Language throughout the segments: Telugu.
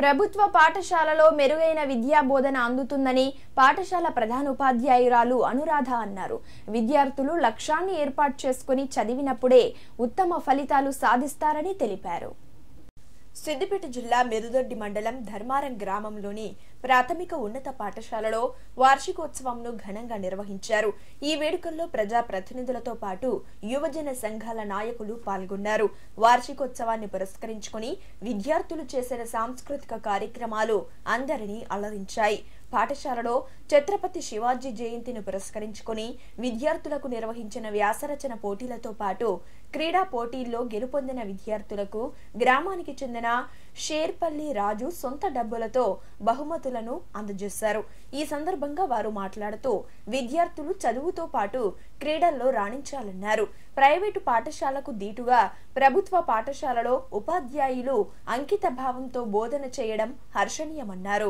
ప్రభుత్వ పాఠశాలలో మెరుగైన విద్యా బోధన అందుతుందని పాఠశాల ప్రధానోపాధ్యాయురాలు అనురాధ అన్నారు విద్యార్థులు లక్ష్యాన్ని ఏర్పాటు చేసుకుని చదివినప్పుడే ఉత్తమ ఫలితాలు సాధిస్తారని తెలిపారు సిద్దిపేట జిల్లా మెరుదొడ్డి మండలం ధర్మారం గ్రామంలోని ప్రాథమిక ఉన్నత పాఠశాలలో వార్షికోత్సవంను ఘనంగా నిర్వహించారు ఈ వేడుకల్లో ప్రజా ప్రతినిధులతో పాటు యువజన సంఘాల నాయకులు పాల్గొన్నారు వార్షికోత్సవాన్ని పురస్కరించుకుని విద్యార్థులు చేసిన సాంస్కృతిక కార్యక్రమాలు అందరినీ అలరించాయి పాఠశాలలో ఛత్రపతి శివాజీ జయంతిని పురస్కరించుకుని విద్యార్థులకు నిర్వహించిన వ్యాసరచన పోటీలతో పాటు క్రీడా పోటీల్లో గెలుపొందిన విద్యార్థులకు గ్రామానికి చెందిన షేర్పల్లి రాజు సొంత డబ్బులతో బహుమతులను అందజేశారు ఈ సందర్భంగా వారు మాట్లాడుతూ విద్యార్థులు చదువుతో పాటు క్రీడల్లో రాణించాలన్నారు ప్రైవేటు పాఠశాలకు దీటుగా ప్రభుత్వ పాఠశాలలో ఉపాధ్యాయులు అంకిత భావంతో బోధన చేయడం హర్షణీయమన్నారు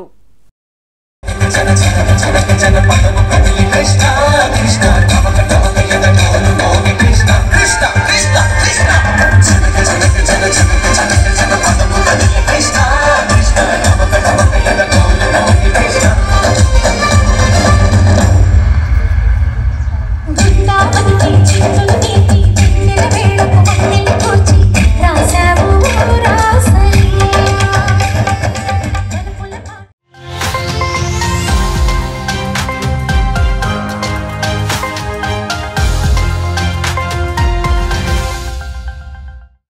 కృష్ణ కృష్ణ కృష్ణ కృష్ణ